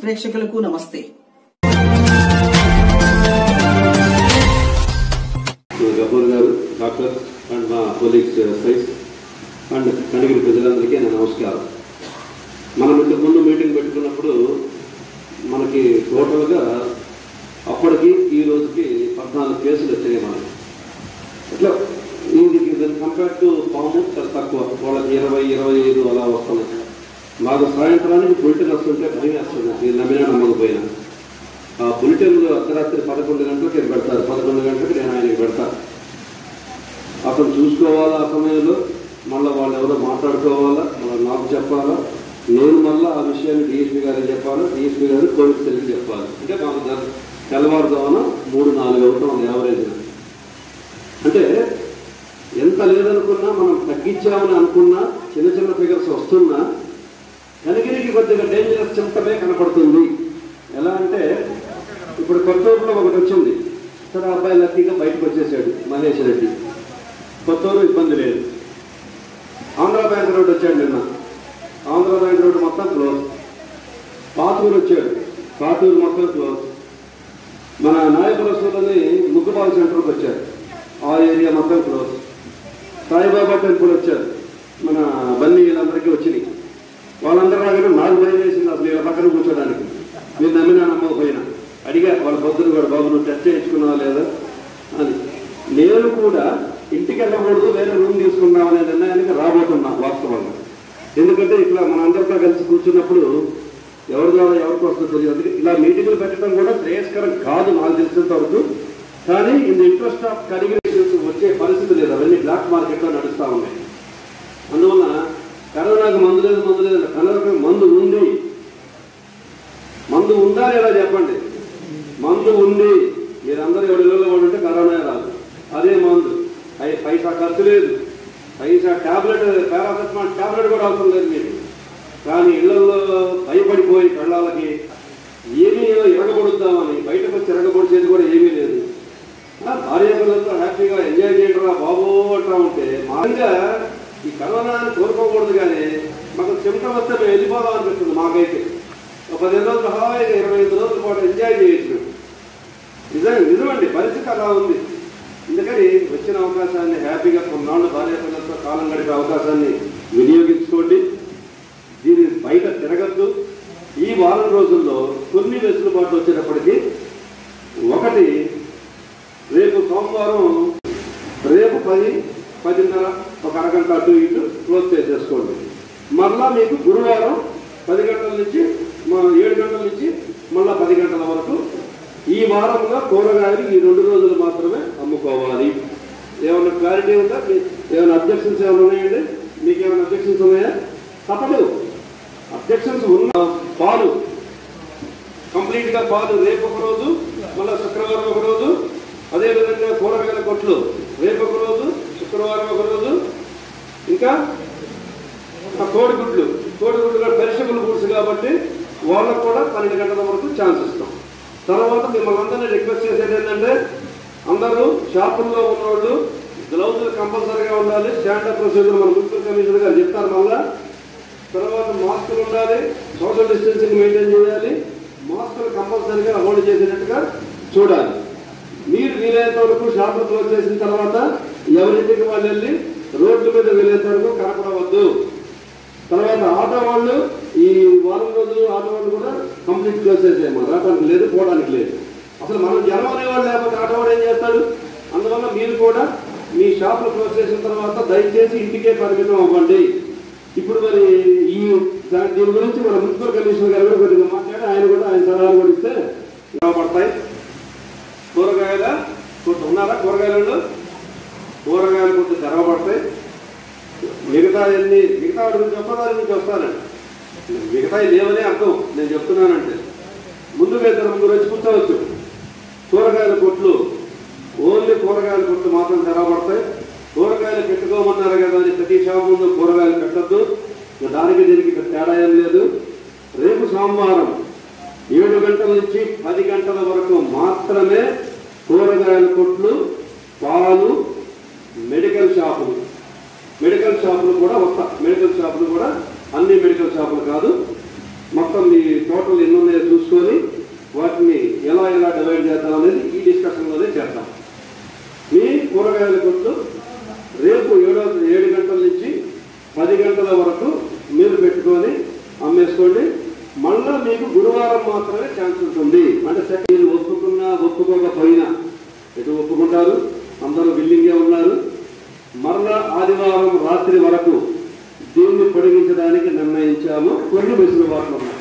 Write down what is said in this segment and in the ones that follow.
ప్రేక్షకులకు నమస్తే గబ్బర్ గారు డాక్టర్ అండ్ మా కొలీగ్స్ సైన్స్ అండ్ కడిగిరి ప్రజలందరికీ నా నమస్కారం మనం ఇంతకు ముందు మీటింగ్ పెట్టుకున్నప్పుడు మనకి టోటల్గా అప్పటికి ఈ రోజుకి పద్నాలుగు కేసులు వచ్చాయి మనకి ఇట్లా దీనికి దాని కంపేర్ టు పాము చాలా తక్కువ వాళ్ళకి ఇరవై ఇరవై ఐదు అలా వస్తున్నాయి మాకు సాయంత్రానికి బులెటిన్ వస్తుంటే భయం వేస్తుంది నేను నమ్మినా నమ్మకపోయినా ఆ బులెటిన్ అర్ధరాత్రి పదకొండు గంటలకు నేను పెడతారు పదకొండు గంటలకు నేను ఆయనకి పెడతా అతను చూసుకోవాలా ఆ సమయంలో మళ్ళీ వాళ్ళు ఎవరో మాట్లాడుకోవాలా మళ్ళీ నాకు చెప్పాలా నేను మళ్ళీ ఆ విషయాన్ని డిఎస్పీ గారికి చెప్పాలి డిఎస్పీ గారు కోవిడ్ సెల్కి చెప్పాలి అంటే మాకు ద- తెల్లవారుజామున మూడు నాలుగు అవుతాం యావరేజ్ అంటే ఎంత లేదనుకున్నా మనం తగ్గించామని అనుకున్నా చిన్న చిన్న ఫిగర్స్ వస్తున్నా కనిగిరికి కొద్దిగా డేంజరస్ చెంపమే కనపడుతుంది ఎలా అంటే ఇప్పుడు కొత్తూరులో ఒకటి వచ్చింది సరే ఆ అబ్బాయి లక్కీగా బయటకు వచ్చేసాడు మహేష్ రెడ్డి కొత్తూరు ఇబ్బంది లేదు ఆంధ్ర బ్యాంక్ రోడ్ వచ్చాడు నిన్న ఆంధ్ర బ్యాంక్ రోడ్ మొత్తం క్లోజ్ పాతూరు వచ్చాడు పాతూరు మొత్తం క్లోజ్ మన నాయకులసూలని ముగ్గుపాల సెంటర్కి వచ్చారు ఆ ఏరియా మొత్తం క్లోజ్ సాయిబాబా టెంపుల్ వచ్చారు మన బన్నీ వీళ్ళందరికీ వచ్చినాయి వాళ్ళందరూ రాగానే నాకు భయం వేసింది అసలు వీళ్ళ పక్కన కూర్చోడానికి మీరు నమ్మినా నమ్మకపోయినా అడిగా వాళ్ళ పొద్దున కూడా బాబు నువ్వు టెస్ట్ చేయించుకున్నావా లేదా అని నేను కూడా ఇంటికి వెళ్ళకూడదు వేరే రూమ్ తీసుకున్నాం అనే నిర్ణయానికి రాబోతున్నా వాస్తవంగా ఎందుకంటే ఇట్లా మనందరితో కలిసి కూర్చున్నప్పుడు ఎవరి ద్వారా ఎవరికి వస్తుందో తెలియదు అందుకే ఇలా మీటింగ్లు పెట్టడం కూడా శ్రేయస్కరం కాదు నాకు తెలిసినంత వరకు కానీ ఇన్ ఇంట్రెస్ట్ ఆఫ్ కడిగిరేషన్స్ వచ్చే పరిస్థితి లేదు అవన్నీ బ్లాక్ మార్కెట్లో నడుస్తూ ఉన్నాయి అందువల్ల కరోనాకు మందు లేదు మందు లేదు కరోనాకు మందు ఉంది మందు ఉందా లేదా చెప్పండి మందు ఉంది మీరందరూ ఎవరి ఇళ్ళలో వాడు ఉంటే కరోనా రాదు అదే మందు అయి పైసా ఖర్చు లేదు పైసా టాబ్లెట్ పారాసెటమాల్ టాబ్లెట్ కూడా అవసరం లేదు మీకు కానీ ఇళ్లలో భయపడిపోయి కళ్ళాలకి ఏమీ ఏదో ఇరగబడుద్దామని బయటకు వచ్చి ఇరగబడిచేది కూడా ఏమీ లేదు ఆ భార్య పిల్లలతో హ్యాపీగా ఎంజాయ్ చేయడరా బాబు అంటా ఉంటే మామూలుగా ఈ కరోనాని కోరుకోకూడదు కానీ మాకు సిమ్టమ్ వస్తే మేము వెళ్ళిపోదాం అనిపిస్తుంది మాకైతే ఒక పదిహేను రోజులు హాయిగా ఇరవై ఐదు రోజుల పాటు ఎంజాయ్ చేయొచ్చు నిజం నిజమండి పరిస్థితి అలా ఉంది అందుకని వచ్చిన అవకాశాన్ని హ్యాపీగా కొన్నాళ్ళు భార్య పిల్లలతో కాలం గడిపే అవకాశాన్ని వినియోగించుకోండి దీని బయట తిరగద్దు ఈ వారం రోజుల్లో కొన్ని వెసులుబాట్లు వచ్చేటప్పటికీ ఒకటి రేపు సోమవారం రేపు పది పదిన్నర ఒక అరగంట అటు ఇటు క్లోజ్ చేసేసుకోండి మళ్ళా మీకు గురువారం పది గంటల నుంచి మా- ఏడు గంటల నుంచి మళ్ళా పది గంటల వరకు ఈ వారంలో కూరగాయలు ఈ రెండు రోజులు మాత్రమే అమ్ముకోవాలి ఏమైనా క్లారిటీ ఉందా మీ- ఏమైనా అబ్జెక్షన్స్ ఏమైనా ఉన్నాయండి మీకు ఏమైనా అబ్జెక్షన్స్ ఉన్నాయా తప్పదు అబ్జెక్షన్స్ ఉన్న పాలు కంప్లీట్ గా పాలు రేపు ఒక రోజు మళ్ళీ శుక్రవారం ఒక రోజు అదే విధంగా కూరగాయల కొట్లు రేపు ఒక రోజు శుక్రవారం ఒక రోజు ఇంకా ఆ కోడిగుడ్లు కోడిగుడ్లు కూడా పెరిషబుల్ గుడ్స్ కాబట్టి వాళ్ళకు కూడా పన్నెండు గంటల వరకు ఛాన్స్ ఇస్తాం తర్వాత మిమ్మల్ని అందరినీ రిక్వెస్ట్ చేసేది ఏంటంటే అందరూ షాపుల్లో ఉన్నవాళ్ళు గ్లౌజులు కంపల్సరీగా ఉండాలి స్టాండర్డ్ ప్రొసీజర్ మన మున్సిపల్ కమిషనర్ గారు చెప్తారు మళ్ళా తర్వాత మాస్కులు ఉండాలి సోషల్ డిస్టెన్సింగ్ మెయింటైన్ చేయాలి మాస్కులు కంపల్సరీగా అమౌంట్ చేసేటట్టుగా చూడాలి మీరు వీలైనంత వరకు షాపులు క్లోజ్ చేసిన తర్వాత ఎవరింటికి వాళ్ళు వెళ్ళి రోడ్ల మీద వీలైనంత వరకు కనపడవద్దు తర్వాత ఆటో వాళ్ళు ఈ వారం రోజులు ఆటో వాళ్ళు కూడా కంప్లీట్ క్లోజ్ చేసేయమ్మా రావడానికి లేదు పోవడానికి లేదు అసలు మనం జనం అనేవాళ్ళు లేకపోతే ఆటో వాడు ఏం చేస్తాడు అందువల్ల మీరు కూడా మీ షాపులు క్లోజ్ చేసిన తర్వాత దయచేసి ఇంటికే పరిమితం అవ్వండి ఇప్పుడు మరి ఈ దా- దీని గురించి మన మున్సిపల్ కమిషనర్ గారు కూడా కొద్దిగా మాట్లాడి ఆయన కూడా ఆయన సలహాలు కూడా ఇస్తే పడతాయి కూరగాయల కొట్టు ఉన్నారా కూరగాయలలో కూరగాయల కొట్టు తెరవబడతాయి మిగతా ఎన్ని మిగతా వాటి గురించి చెప్పదాని గురించి వస్తానండి మిగతా లేవనే అర్థం నేను చెప్తున్నానంటే ముందు ఇద్దరు ముగ్గురు వచ్చి కూర్చోవచ్చు కూరగాయల కొట్లు ఓన్లీ కూరగాయల కొట్లు మాత్రం తెరవబడతాయి కూరగాయలు పెట్టుకోమన్నారు కదా అని ప్రతి షాప్ ముందు కూరగాయలు పెట్టద్దు దానికి దీనికి ఇక్కడ తేడా ఏం లేదు రేపు సోమవారం ఏడు గంటల నుంచి పది గంటల వరకు మాత్రమే కూరగాయల కొట్లు పాలు మెడికల్ షాపులు మెడికల్ షాపులు కూడా వస్తా మెడికల్ షాపులు కూడా అన్ని మెడికల్ షాపులు కాదు మొత్తం మీ టోటల్ ఎన్ని ఉన్నాయో చూసుకొని వాటిని ఎలా ఎలా డివైడ్ చేద్దాం అనేది ఈ డిస్కషన్లోనే చేద్దాం మీ కూరగాయల కొట్టు రేపు ఏడో ఏడు గంటల నుంచి పది గంటల వరకు మీరు పెట్టుకొని అమ్మేసుకోండి మళ్ళా మీకు గురువారం మాత్రమే ఛాన్స్ ఉంటుంది అంటే సరే మీరు ఒప్పుకున్నా ఒప్పుకోకపోయినా ఎటు ఒప్పుకుంటారు అందరూ బిల్లింగే ఉన్నారు మరలా ఆదివారం రాత్రి వరకు దీన్ని పొడిగించడానికి నిర్ణయించాము కొన్ని వెసులుబాట్లు ఉన్నాయి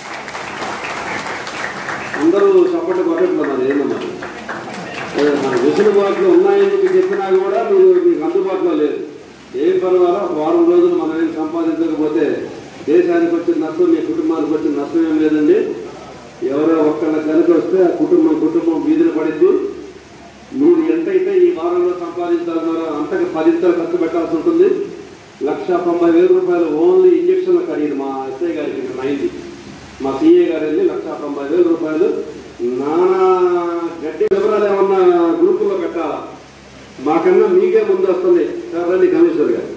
అందరూ సపోర్ట్ కొట్టట్లేదు మరి ఏందమ్మా ఏ, మన వెసులుబాట్లు ఉన్నాయని మీకు చెప్పినా కూడా మీరు మీకు అందుబాటులో లేదు ఏం పర్వాలా ఒక వారం రోజులు మనం ఏం సంపాదించకపోతే దేశానికి వచ్చిన నష్టం మీ కుటుంబానికి వచ్చిన నష్టం ఏం లేదండి ఎవరో ఒక్కళ్ళ కనుక వస్తే ఆ కుటుంబం కుటుంబం వీధిన పడిద్ది మీరు ఎంతైతే ఈ వారంలో సంపాదించాలన్నారో అంతకు పదింతలు ఖర్చు పెట్టాల్సి ఉంటుంది లక్ష తొంభై వేల రూపాయలు ఓన్లీ ఇంజక్షన్ల ఖరీదు మా ఎస్ఐ గారికి ఇక్కడ అయింది మా సిఏ గారు వెళ్ళి లక్ష తొంభై వేల రూపాయలు నానా గట్టి వివరాలు ఏమన్నా గ్రూపుల్లో పెట్టాలా మాకన్నా మీకే ముందు వస్తుంది సార్ రండి కమిషనర్ గారు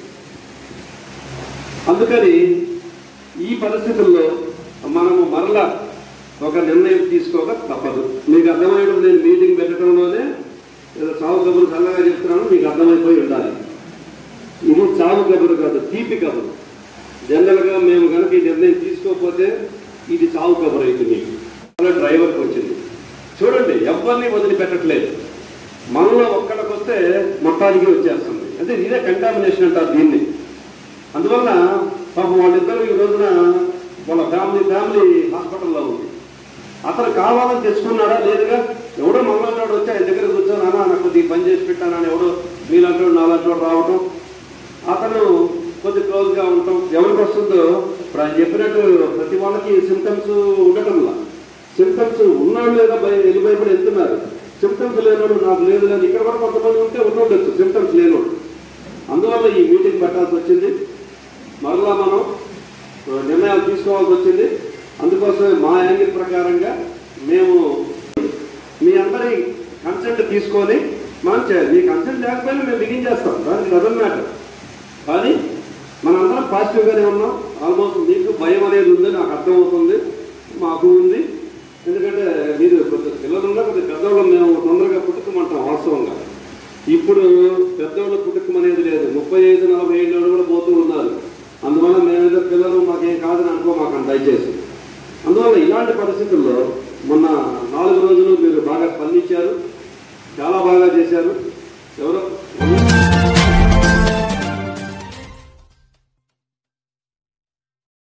అందుకని ఈ పరిస్థితుల్లో మనము మరలా ఒక నిర్ణయం తీసుకోక తప్పదు మీకు అర్థమైనప్పుడు నేను మీటింగ్ పెట్టడంలోనే ఏదో సాగు కబురు చల్లగా చెప్తున్నాను మీకు అర్థమైపోయి ఉండాలి ఇది చావు కబురు కాదు తీపి కబురు జనరల్గా మేము కనుక ఈ నిర్ణయం తీసుకోకపోతే ఇది చావు కబురు అయితే మీకు అలా డ్రైవర్కి వచ్చింది చూడండి ఎవరిని వదిలిపెట్టట్లేదు మనలో ఒక్కడికి వస్తే మొత్తానికి వచ్చేస్తుంది అంటే ఇదే కంటామినేషన్ అంటారు దీన్ని అందువల్ల పాపం వాళ్ళిద్దరూ ఈ రోజున వాళ్ళ ఫ్యామిలీ ఫ్యామిలీ హాస్పిటల్లో ఉంది అతను కావాలని తెచ్చుకున్నాడా లేదుగా ఎవడో మమ్మల్ని వచ్చి ఆయన దగ్గర కూర్చొని అన్నా నాకు కొద్దిగా పని చేసి పెట్టానని ఎవడో మీలాంటి నాలంటి రావడం అతను కొద్ది క్లోజ్గా ఉండటం ఎవరికి వస్తుందో ఇప్పుడు ఆయన చెప్పినట్టు ప్రతి వాళ్ళకి సిమ్టమ్స్ ఉండటంలా సిమ్టమ్స్ ఉన్నాడు లేదా భయ వెళ్ళి భయపడి వెళ్తున్నారు సిమ్టమ్స్ లేనోడు నాకు లేదు కానీ ఇక్కడ కూడా కొంతమంది ఉంటే ఉండొచ్చు సిమ్టమ్స్ లేనోడు అందువల్ల ఈ మీటింగ్ పెట్టాల్సి వచ్చింది మరలా మనం ఆ, నిర్ణయాలు తీసుకోవాల్సి వచ్చింది అందుకోసమే మా యాంగిల్ ప్రకారంగా మేము మీ అందరి కన్సెంట్ తీసుకొని మనం చేయాలి మీ కన్సెంట్ లేకపోయినా మేము బిగించేస్తాం దానికి డజన్ మ్యాటర్ కానీ మనందరం పాజిటివ్గానే ఉన్నాం ఆల్మోస్ట్ మీకు భయం అనేది ఉంది నాకు అర్థమవుతుంది మాకు ఉంది ఎందుకంటే మీరు కొద్ది పిల్లలు ఉన్నా కొద్ది పెద్దవాళ్ళు మేము తొందరగా పుట్టుకోమంటాం వాస్తవంగా ఇప్పుడు పెద్దవాళ్ళు పుట్టుకమనేది లేదు ముప్పై ఐదు నలభై ఏళ్ళు కూడా పోతూ ఉన్నారు అందువల్ల మేమేదో పిల్లలు మాకేం కాదని అనుకోమాకండి దయచేసి అందువల్ల ఇలాంటి పరిస్థితుల్లో మొన్న నాలుగు రోజులు మీరు బాగా స్పందించారు చాలా బాగా చేశారు ఎవరో